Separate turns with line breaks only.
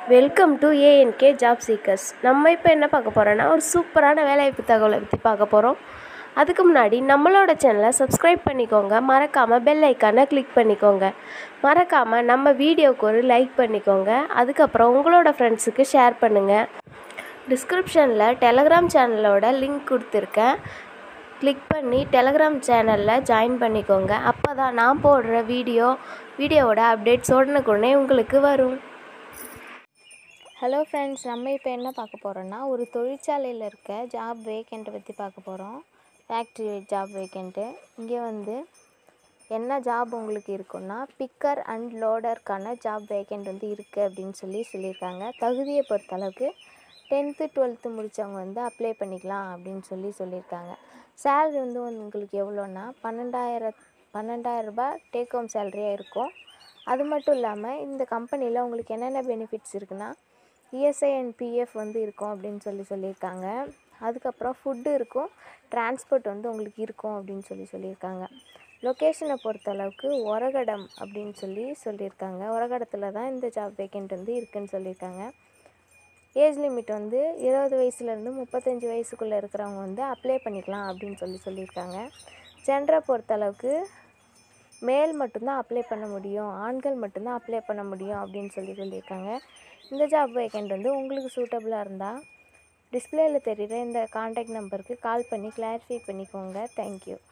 welcome to ANK job seekers நம்ம இப்போ என்ன பார்க்க போகிறோன்னா ஒரு சூப்பரான வேலைவாய்ப்பு தகவலை பற்றி பார்க்க போகிறோம் அதுக்கு முன்னாடி நம்மளோட சேனலை சப்ஸ்கிரைப் பண்ணிக்கோங்க மறக்காமல் பெல் ஐக்கானை கிளிக் பண்ணிக்கோங்க மறக்காமல் நம்ம வீடியோவுக்கு ஒரு லைக் பண்ணிக்கோங்க அதுக்கப்புறம் உங்களோட ஃப்ரெண்ட்ஸுக்கு ஷேர் பண்ணுங்கள் டிஸ்கிரிப்ஷனில் டெலகிராம் சேனலோட லிங்க் கொடுத்துருக்கேன் கிளிக் பண்ணி டெலகிராம் சேனலில் ஜாயின் பண்ணிக்கோங்க அப்போ தான் நான் போடுற வீடியோ வீடியோவோட அப்டேட்ஸ் உடனுக்குடனே உங்களுக்கு வரும்
ஹலோ ஃப்ரெண்ட்ஸ் நம்ம இப்போ என்ன பார்க்க போகிறோன்னா ஒரு தொழிற்சாலையில் இருக்க ஜாப் வேக்கண்ட்டை பற்றி பார்க்க போகிறோம் ஃபேக்ட்ரி ஜாப் வேக்கண்ட்டு இங்கே வந்து என்ன ஜாப் உங்களுக்கு இருக்குன்னா பிக்கர் அண்ட் லோடருக்கான ஜாப் வேக்கண்ட் வந்து இருக்குது அப்படின்னு சொல்லி சொல்லியிருக்காங்க தகுதியை பொறுத்தளவுக்கு டென்த்து டுவெல்த்து முடித்தவங்க வந்து அப்ளை பண்ணிக்கலாம் அப்படின்னு சொல்லி சொல்லியிருக்காங்க சேலரி வந்து உங்களுக்கு எவ்வளோன்னா பன்னெண்டாயிரம் பன்னெண்டாயிரம் ரூபாய் டேக் ஹோம் சேலரியாக இருக்கும் அது மட்டும் இல்லாமல் இந்த கம்பெனியில் உங்களுக்கு என்னென்ன பெனிஃபிட்ஸ் இருக்குன்னா இஎஸ்ஐ அண்ட் பிஎஃப் வந்து இருக்கும் அப்படின்னு சொல்லி சொல்லியிருக்காங்க அதுக்கப்புறம் ஃபுட்டு இருக்கும் டிரான்ஸ்போர்ட் வந்து உங்களுக்கு இருக்கும் அப்படின்னு சொல்லி சொல்லியிருக்காங்க லொக்கேஷனை பொறுத்தளவுக்கு ஒரகடம் அப்படின்னு சொல்லி சொல்லியிருக்காங்க ஒரகடத்தில் தான் இந்த ஜாப் வேக்கண்ட் வந்து இருக்குதுன்னு சொல்லியிருக்காங்க ஏஜ் லிமிட் வந்து இருபது வயசுலேருந்து முப்பத்தஞ்சு வயசுக்குள்ளே இருக்கிறவங்க வந்து அப்ளை பண்ணிக்கலாம் அப்படின்னு சொல்லி சொல்லியிருக்காங்க ஜெண்டரை பொறுத்தளவுக்கு மேல் மட்டும்தான் அப்ளை பண்ண முடியும் ஆண்கள் மட்டும்தான் அப்ளை பண்ண முடியும் அப்படின்னு சொல்லி சொல்லியிருக்காங்க இந்த ஜாப் வேக்கண்ட் வந்து உங்களுக்கு சூட்டபுளாக இருந்தால் டிஸ்பிளேயில் தெரிகிற இந்த காண்டாக்ட் நம்பருக்கு கால் பண்ணி கிளாரிஃபை பண்ணிக்கோங்க தேங்க்யூ